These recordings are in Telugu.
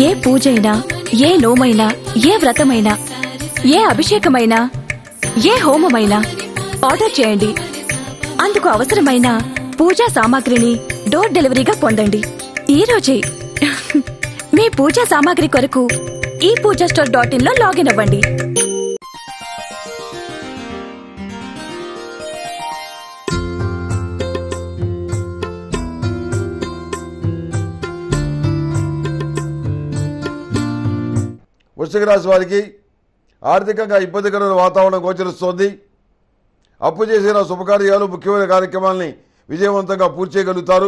ఏ పూజైనా ఏ నోమైనా ఏ వ్రతమైనా ఏ అభిషేకమైనా ఏ హోమమైనా ఆర్డర్ చేయండి అందుకు అవసరమైన పూజా సామాగ్రిని డోర్ డెలివరీగా పొందండి ఈ రోజే మీ పూజా సామాగ్రి కొరకు ఈ పూజా స్టోర్ డాట్ ఇన్ లో లాగిన్ అవ్వండి వృశ్చిక రాశి వారికి ఆర్థికంగా ఇబ్బందికరమైన వాతావరణం గోచరిస్తోంది అప్పు చేసిన శుభకార్యాలు ముఖ్యమైన కార్యక్రమాల్ని విజయవంతంగా పూర్తి చేయగలుగుతారు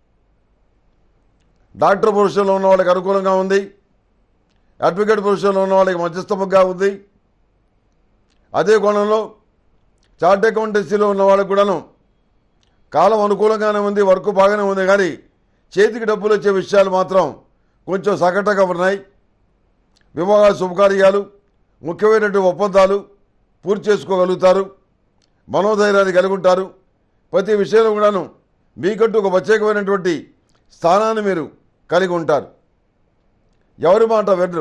డాక్టర్ పొజిషన్లో ఉన్న వాళ్ళకి అనుకూలంగా ఉంది అడ్వకేట్ పొజిషన్లో ఉన్న వాళ్ళకి మధ్యస్థముగా ఉంది అదే కోణంలో చార్ట్ అకౌంటెన్సీలో ఉన్న వాళ్ళకు కూడాను కాలం అనుకూలంగానే ఉంది వర్క్ బాగానే ఉంది కానీ చేతికి డబ్బులు వచ్చే విషయాలు మాత్రం కొంచెం సగటగా ఉన్నాయి వివాహ శుభకార్యాలు ముఖ్యమైనటువంటి ఒప్పందాలు పూర్తి చేసుకోగలుగుతారు మనోధైర్యాన్ని కలిగి ఉంటారు ప్రతి విషయంలో కూడాను మీకంటూ ఒక ప్రత్యేకమైనటువంటి స్థానాన్ని మీరు కలిగి ఉంటారు ఎవరి మాట వినరు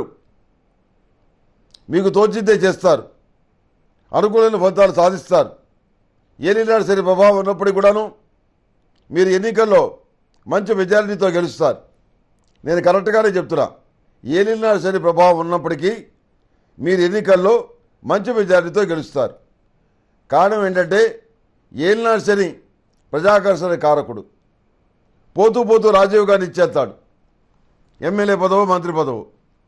మీకు తోచిందే చేస్తారు అనుకూలమైన ఫలితాలు సాధిస్తారు ఏలినాడు సరి ప్రభావం ఉన్నప్పటికీ కూడాను మీరు ఎన్నికల్లో మంచి మెజారిటీతో గెలుస్తారు నేను కరెక్ట్గానే చెప్తున్నా ఏలినాడు శని ప్రభావం ఉన్నప్పటికీ మీరు ఎన్నికల్లో మంచి మెజారిటీతో గెలుస్తారు కారణం ఏంటంటే ఏలినాడు శని ప్రజాకర్షణ కారకుడు పోతూ పోతూ రాజీవ్ గాంధీ ఇచ్చేస్తాడు ఎమ్మెల్యే పదవు మంత్రి పదవు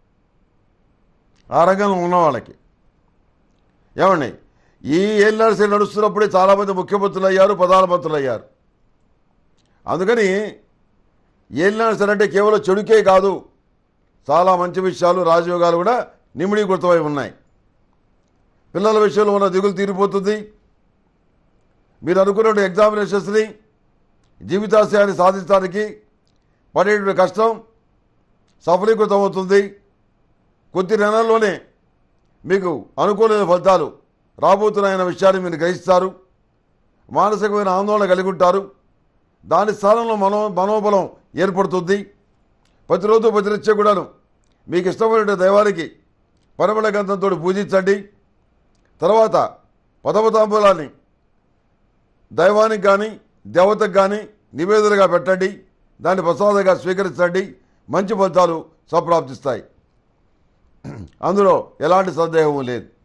ఆ రంగంలో ఉన్న వాళ్ళకి ఏమండి ఈ ఏలినాడు శని నడుస్తున్నప్పుడే చాలామంది ముఖ్యమంత్రులు అయ్యారు ప్రధానమంత్రులు అయ్యారు అందుకని ఏలినాడు శని అంటే కేవలం చెడుకే కాదు చాలా మంచి విషయాలు రాజయోగాలు కూడా నిమిడీకృతమై ఉన్నాయి పిల్లల విషయంలో ఉన్న దిగులు తీరిపోతుంది మీరు అనుకున్న ఎగ్జామినేషన్స్ని జీవితాశయాన్ని సాధించడానికి పడేటువంటి కష్టం సఫలీకృతం అవుతుంది కొద్ది నెలల్లోనే మీకు అనుకూలమైన ఫలితాలు రాబోతున్నాయన్న విషయాన్ని మీరు గ్రహిస్తారు మానసికమైన ఆందోళన కలిగి ఉంటారు దాని స్థానంలో మనో మనోబలం ఏర్పడుతుంది ప్రతిరోజు ప్రతినిత్యం కూడాను మీకు ఇష్టమైన దైవానికి పరిమళ గంధంతో పూజించండి తర్వాత పదవతాంబూలాన్ని దైవానికి కానీ దేవతకు కానీ నివేదనగా పెట్టండి దాన్ని ప్రసాదంగా స్వీకరించండి మంచి ఫలితాలు సంప్రాప్తిస్తాయి అందులో ఎలాంటి సందేహం లేదు